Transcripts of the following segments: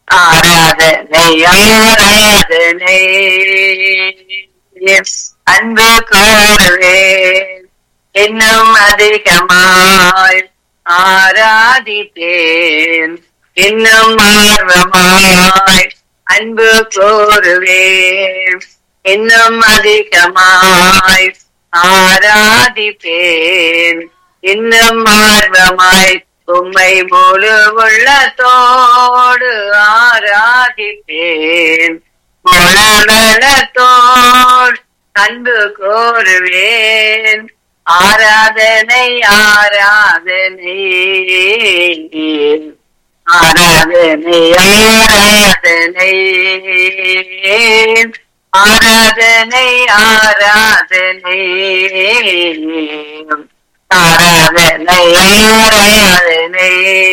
ஆராதனை ஆராதனை அன்பு கூறுவேன் இன்னும் அதிகமாய் ஆராதிப்பேன் இன்னும் ஆர்வமாய் அன்பு கூறுவேன் இன்னும் அதிகமாய் ஆராதிப்பேன் இன்னும் ஆர்வமாய் உம்மை முழு உள்ளத்தோடு ஆராதிப்பேன் முழவளத்தோடு அன்பு கோருவேன் ஆராதனை ஆராதனை ஆராதனை ஆராதனை ஆராதனை ஆராதனை ஆராதனை ஆராதனை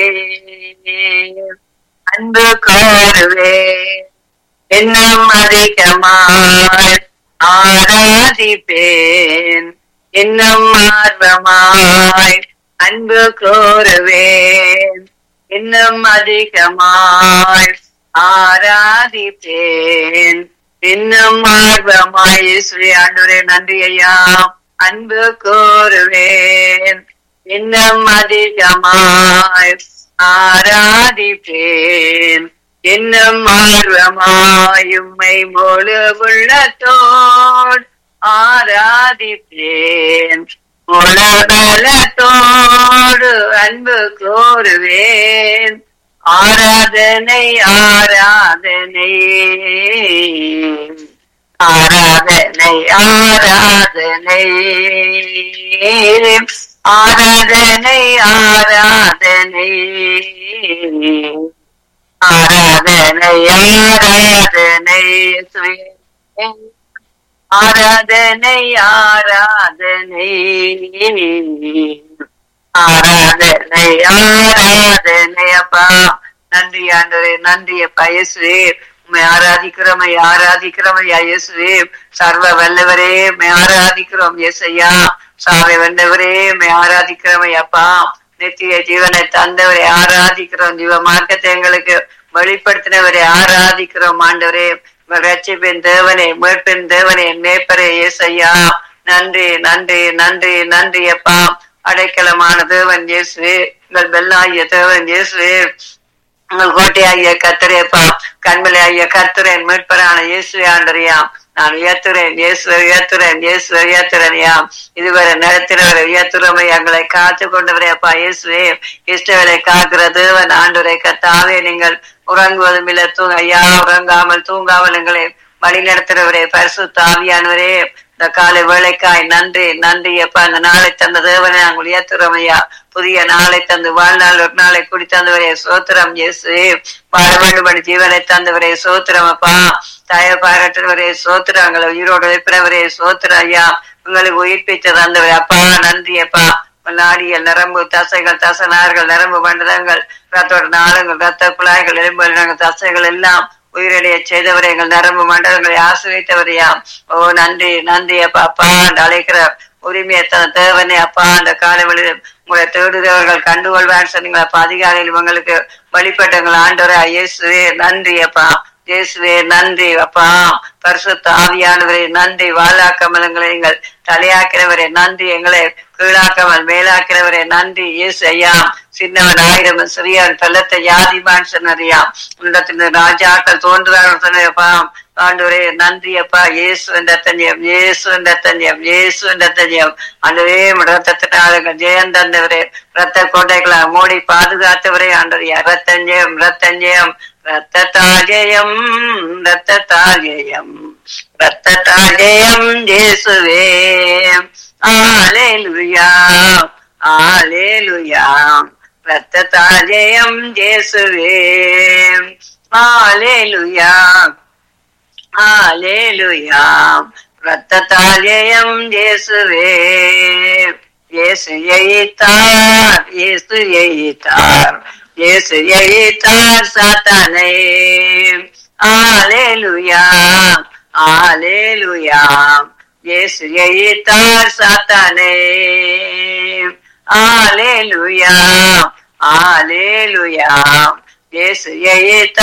அன்பு கோருவேன் இன்னும் அதிகமாய் ஆராதிப்பேன் இன்னும் ஆர்வமாய் அன்பு கோருவேன் இன்னும் அதிகமாய் ஆராதிப்பேன் இன்னும் ஆர்வமாய் ஸ்ரீ ஆண்டவரே நன்றி ஐயா அன்பு கோருவேன் இன்னும் அதிகமாய் ஆராதிப்பேன் இன்னும் ஆர்வமாயும்மை முழு உள்ளத்தோடு ஆராதிப்பேன் முழபலத்தோடு அன்பு கோருவேன் ஆராதனை ஆராதனை ஆராதனை ஆராதனை ஆராதனை ஆராதனை ஆராதனை ஆராதனை ஆராதனை ஆராதனை ஆராதனை ஆராதனை அப்பா நன்றி ஆண்டவரே நன்றி அப்பா இயேசுவே உண்மை ஆராதிக்கிறோம் ஐயா ஆராதிக்கிறோம் ஐயா இயேசுவே சர்வ வல்லவரே உண்மை ஆராதிக்கிறோம் இயேசையா சாவை வந்தவரே உண்மை ஆராதிக்கிறோம் ஐயாப்பா நித்திய ஜீவனை தந்தவரை ஆராதிக்கிறோம் ஜீவ மார்க்கத்தை எங்களுக்கு வெளிப்படுத்தினவரை ஆராதிக்கிறோம் ஆண்டவரே ரட்சிப்பின் தேவனே மீட்பின் தேவனே மேப்பரே ஏசையா நன்றி நன்றி நன்றி நன்றி அப்பா அடைக்கலமான தேவன் இயேசுவே உங்கள் பெல்லாகிய தேவன் இயேசுவே உங்கள் கோட்டையாகிய கத்திரேப்பா கண்மலை ஆகிய கத்துறேன் மீட்பரான இயேசுவே ஆண்டறியாம் நான் உயர்த்துறேன் இயேசுவர் உயர்த்துறேன் இயேசுவர் உயர்த்துறேன் இதுவரை நடத்தினவரை உயர்த்துறமை எங்களை காத்து கொண்டவரே அப்பா இயேசுவே இஷ்டவரை காக்கிற தேவன் ஆண்டுரை கத்தாவே நீங்கள் உறங்குவதும் இல்லை தூங்க ஐயா உறங்காமல் தூங்காமல் எங்களை வழி நடத்துறவரே பரிசு தாவியானவரே இந்த காலை வேலைக்காய் நன்றி நன்றி அப்பா இந்த நாளை தந்த தேவனை நாங்கள் உயர்த்துறோம் ஐயா புதிய நாளை தந்து வாழ்நாள் ஒரு நாளை குடி தந்தவரே சோத்திரம் இயேசு வாழ வேண்டும்படி ஜீவனை தந்தவரே சோத்திரம் அப்பா தய பாராட்டுவரே சோத்திரம் எங்களை உயிரோடு வைப்பிறவரே சோத்திரம் ஐயா உங்களுக்கு உயிர்ப்பித்து தந்தவரே அப்பா நன்றி அப்பா நாடிகள் நரம்பு தசைகள் தசனார்கள் நரம்பு மண்டலங்கள் ரத்தோட நாளங்கள் ரத்த குழாய்கள் எலும்பு தசைகள் எல்லாம் உயிரிழைய செய்தவரை எங்கள் நரம்பு மண்டலங்களை ஆசிரியத்தவரையாம் ஓ நன்றி நன்றி அப்பா அப்பா அந்த அழைக்கிற உரிமையை தன தேவனே அப்பா அந்த காலவெளியில் உங்களை தேடுகிறவர்கள் கண்டுகொள்வான்னு சொன்னீங்களா அப்பா அதிகாரியில் உங்களுக்கு வழிபட்டவங்கள் ஆண்டவரே இயேசுவே நன்றி அப்பா இயேசுவே நன்றி அப்பா பரிசுத்த ஆவியானவரே நன்றி வாழாக்கமலங்களை எங்கள் தலையாக்கிறவரே நன்றி எங்களை கீழாக்காமல் மேலாக்கிறவரே நன்றி இயேசு ஐயா சின்னவன் ஆயிரம் சிறியவன் பள்ளத்தை யாதிமான் சொன்னறியாம் உள்ளத்தின் ராஜாக்கள் தோன்றுவார்கள் சொன்னப்பா ஆண்டவரே நன்றி அப்பா இயேசு என்ற தஞ்சம் இயேசு என்ற தஞ்சம் இயேசு என்ற தஞ்சம் ஆண்டவரே ரத்தத்தினால ஜெயம் தந்தவரே ரத்த கோட்டைகளை மூடி பாதுகாத்தவரே ஆண்டவரையா ரத்தஞ்சயம் ரத்தஞ்சயம் ரத்ததாஜயம் ரத்ததாஜயம் ரத்ததாஜயம் இயேசுவே ஆலேலுயா ஆலேலுயா ரத்ததாஜயம் இயேசுவே ஆலேலுயா ஆலேலுயா ரத்ததாஜயம் இயேசுவே இயேசு எய்தார் இயேசு எய்தார் இயேசு எய்தார் சாத்தானை ஆலேலுயா ஆலேலுயா இயேசு எய்தார் சாத்தானை ஆலேலுயா ஆலேலுயா இயேசு எய்தார்